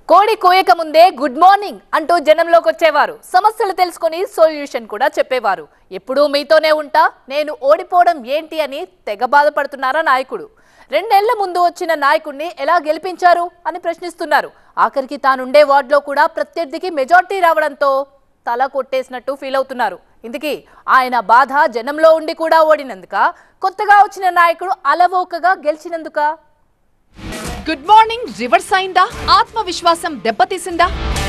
కోడి కోయక ముందే good morning అంటూ జనంలోకి వచ్చేవారు సమస్యలు తెలుసుకొని సొల్యూషన్ కూడా చెప్పేవారు ఎప్పుడూ మీతోనే ఉంటా నేను ఓడిపోవడం ఏంటి అని తెగ బాధపడుతున్నారా నాయకుడు రెండేళ్ల ముందు వచ్చిన నాయకుడిని ఎలా గెలిపించారు అని ప్రశ్నిస్తున్నారు ఆఖరికి తానుండే వార్డులో కూడా ప్రత్యర్థికి మెజార్టీ రావడంతో తల కొట్టేసినట్టు ఫీల్ అవుతున్నారు ఇందుకీ ఆయన బాధ జనంలో ఉండి కూడా ఓడినందుక కొత్తగా వచ్చిన నాయకుడు అలవోకగా గెలిచినందుక గుడ్ మార్నింగ్ రివర్స్ అయిందా ఆత్మవిశ్వాసం దెబ్బతీసిందా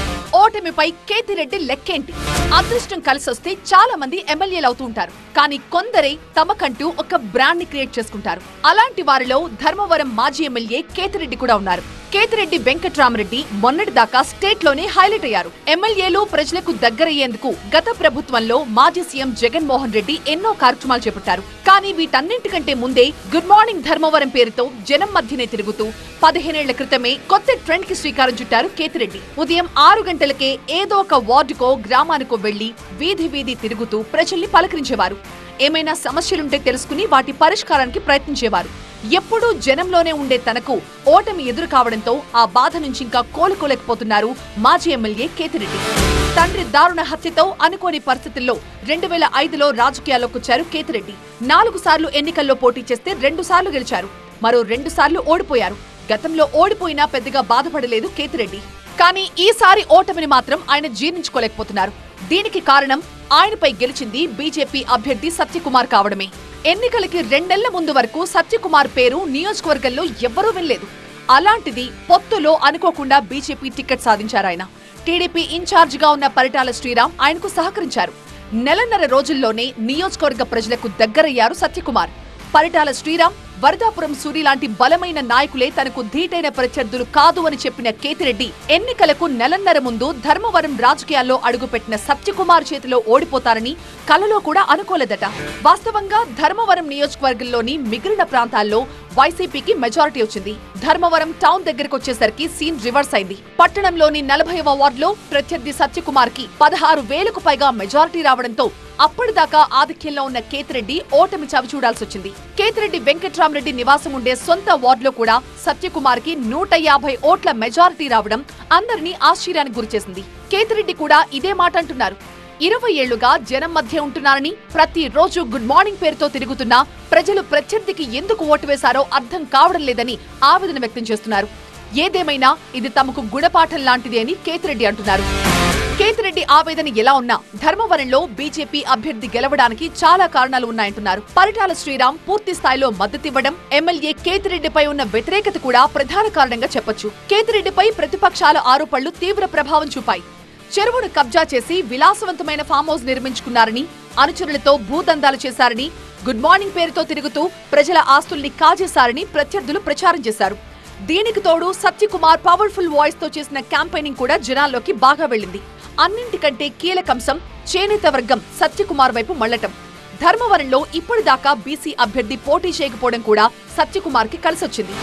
ఓటమిపై కేతిరెడ్డి లెక్కేంటి అదృష్టం కలిసొస్తే చాలా మంది ఎమ్మెల్యేలు అవుతూ ఉంటారు కానీ కొందరే తమకంటూ ఒక బ్రాండ్ ని క్రియేట్ చేసుకుంటారు అలాంటి వారిలో ధర్మవరం మాజీ ఎమ్మెల్యే కేతిరెడ్డి కూడా ఉన్నారు కేతిరెడ్డి వెంకట్రామరెడ్డి మొన్నటి దాకా స్టేట్ లోనే హైలైట్ అయ్యారు ఎమ్మెల్యేలు ప్రజలకు దగ్గరయ్యేందుకు గత ప్రభుత్వంలో మాజీ సీఎం జగన్మోహన్ రెడ్డి ఎన్నో కార్యక్రమాలు చేపట్టారు కానీ వీటన్నింటికంటే ముందే గుడ్ మార్నింగ్ ధర్మవరం పేరుతో జనం మధ్యనే తిరుగుతూ పదిహేనేళ్ల క్రితమే కొత్త ట్రెండ్ కి శ్రీకారం చుట్టారు కేతిరెడ్డి ఉదయం ఆరు గంటలకే ఏదో ఒక వార్డుకో గ్రామానికో వెళ్లి వీధి వీధి తిరుగుతూ ప్రజల్ని పలకరించేవారు ఏమైనా సమస్యలుంటే తెలుసుకుని వాటి పరిష్కారానికి ప్రయత్నించేవారు ఎప్పుడూ జనంలోనే ఉండే తనకు ఓటమి ఎదురు కావడంతో ఆ బాధ నుంచి ఇంకా కోలుకోలేకపోతున్నారు మాజీ ఎమ్మెల్యే కేతిరెడ్డి తండ్రి దారుణ హత్యతో అనుకోని పరిస్థితుల్లో రెండు వేల ఐదులో రాజకీయాల్లోకి వచ్చారు కేతిరెడ్డి నాలుగు సార్లు ఎన్నికల్లో పోటీ చేస్తే రెండు సార్లు గెలిచారు మరో రెండు సార్లు ఓడిపోయారు గతంలో ఓడిపోయినా పెద్దగా బాధపడలేదు కేతిరెడ్డి కానీ ఈసారి ఓటమిని మాత్రం ఆయన జీర్ణించుకోలేకపోతున్నారు దీనికి కారణం ఆయనపై గెలిచింది బీజేపీ అభ్యర్థి సత్యకుమార్ కావడమే ఎన్నికలకి రెండేళ్ల ముందు వరకు సత్యకుమార్ పేరు నియోజకవర్గంలో ఎవ్వరూ వినలేదు అలాంటిది పొత్తులో అనుకోకుండా బీజేపీ టికెట్ సాధించారు ఆయన టీడీపీ ఇన్ఛార్జ్ గా ఉన్న పరిటాల శ్రీరామ్ ఆయనకు సహకరించారు నెలన్నర రోజుల్లోనే నియోజకవర్గ ప్రజలకు దగ్గరయ్యారు సత్యకుమార్ పరిటాల శ్రీరామ్ వరదాపురం సూరి లాంటి బలమైన నాయకులే తనకు ధీటైన ప్రత్యర్థులు కాదు అని చెప్పిన కేతిరెడ్డి ఎన్నికలకు నెలన్నర ముందు ధర్మవరం రాజకీయాల్లో అడుగుపెట్టిన సత్యకుమార్ చేతిలో ఓడిపోతారని కలలో కూడా అనుకోలేదట వాస్తవంగా ధర్మవరం నియోజకవర్గంలోని మిగిలిన ప్రాంతాల్లో వైసీపీకి మెజారిటీ వచ్చింది ధర్మవరం టౌన్ దగ్గరకు వచ్చేసరికి సీన్ రివర్స్ అయింది పట్టణంలోని నలభైవ వార్డులో ప్రత్యర్థి సత్యకుమార్ కి పదహారు వేలకు పైగా మెజారిటీ రావడంతో అప్పటిదాకా ఆధిక్యంలో ఉన్న కేతిరెడ్డి ఓటమి చవి చూడాల్సి వచ్చింది కేతిరెడ్డి వెంకట్రామరెడ్డి నివాసం ఉండే సొంత వార్డులో కూడా సత్యకుమార్ కి నూట యాభై ఓట్ల మెజారిటీ రావడం అందరినీ ఆశ్చర్యానికి గురిచేసింది కేతిరెడ్డి కూడా ఇదే మాట అంటున్నారు ఇరవై ఏళ్లుగా జనం మధ్య ఉంటున్నారని ప్రతి రోజు గుడ్ మార్నింగ్ పేరుతో తిరుగుతున్నా ప్రజలు ప్రత్యర్థికి ఎందుకు ఓటు వేశారో అర్థం కావడం లేదని ఆవేదన వ్యక్తం చేస్తున్నారు ఏదేమైనా ఇది తమకు గుణపాఠం లాంటిది అని కేతిరెడ్డి అంటున్నారు కేతిరెడ్డి ఆవేదన ఎలా ఉన్నా ధర్మవరంలో బీజేపీ అభ్యర్థి గెలవడానికి చాలా కారణాలు ఉన్నాయంటున్నారు పరిటాల శ్రీరామ్ పూర్తి స్థాయిలో మద్దతివ్వడం ఎమ్మెల్యే కేతిరెడ్డిపై ఉన్న వ్యతిరేకత కూడా ప్రధాన కారణంగా చెప్పొచ్చు కేతిరెడ్డిపై ప్రతిపక్షాల ఆరోపణలు తీవ్ర ప్రభావం చూపాయి చెరువును కబ్జా చేసి విలాసవంతమైన ఫామ్ హౌస్ నిర్మించుకున్నారని అనుచరులతో భూదందాలు చేశారని గుడ్ మార్నింగ్ పేరుతో తిరుగుతూ ప్రజల ఆస్తుల్ని కాజేశారని ప్రత్యర్థులు ప్రచారం చేశారు దీనికి తోడు సత్యకుమార్ పవర్ఫుల్ వాయిస్ తో చేసిన క్యాంపెయినింగ్ కూడా జనాల్లోకి బాగా వెళ్ళింది అన్నింటికంటే కీలకంశం చేనేత వర్గం సత్యకుమార్ వైపు మళ్లటం ధర్మవరంలో ఇప్పటిదాకా బీసీ అభ్యర్థి పోటీ చేయకపోవడం కూడా సత్యకుమార్ కి కలిసొచ్చింది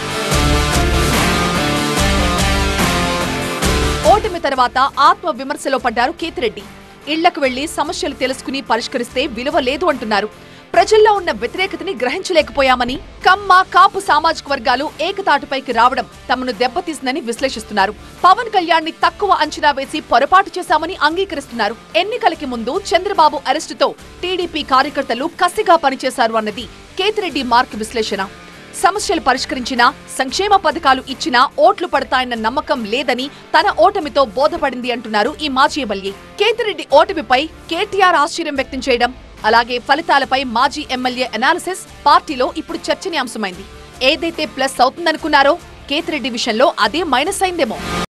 ఓటమి తర్వాత ఆత్మ విమర్శలో పడ్డారు కేతిరెడ్డి ఇళ్లకు వెళ్లి సమస్యలు తెలుసుకుని పరిష్కరిస్తే విలువ లేదు అంటున్నారు ప్రజల్లో ఉన్న వ్యతిరేకతని గ్రహించలేకపోయామని కమ్మ కాపు సామాజిక వర్గాలు ఏకతాటిపైకి రావడం తమను దెబ్బతీసిందని విశ్లేషిస్తున్నారు పవన్ కళ్యాణ్ ని తక్కువ అంచనా వేసి పొరపాటు చేశామని అంగీకరిస్తున్నారు ఎన్నికలకి ముందు చంద్రబాబు అరెస్టుతో టీడీపీ కార్యకర్తలు కసిగా పనిచేశారు అన్నది కేతిరెడ్డి మార్క్ విశ్లేషణ సమస్యలు పరిష్కరించినా సంక్షేమ పథకాలు ఇచ్చినా ఓట్లు పడతాయన్న నమ్మకం లేదని తన ఓటమితో బోధపడింది అంటున్నారు ఈ మాజీ ఎమ్మెల్యే కేతిరెడ్డి ఓటమిపై కేటీఆర్ ఆశ్చర్యం వ్యక్తం చేయడం అలాగే ఫలితాలపై మాజీ ఎమ్మెల్యే అనాలిసిస్ పార్టీలో ఇప్పుడు చర్చనీయాంశమైంది ఏదైతే ప్లస్ అవుతుందనుకున్నారో కేతిరెడ్డి విషయంలో అదే మైనస్ అయిందేమో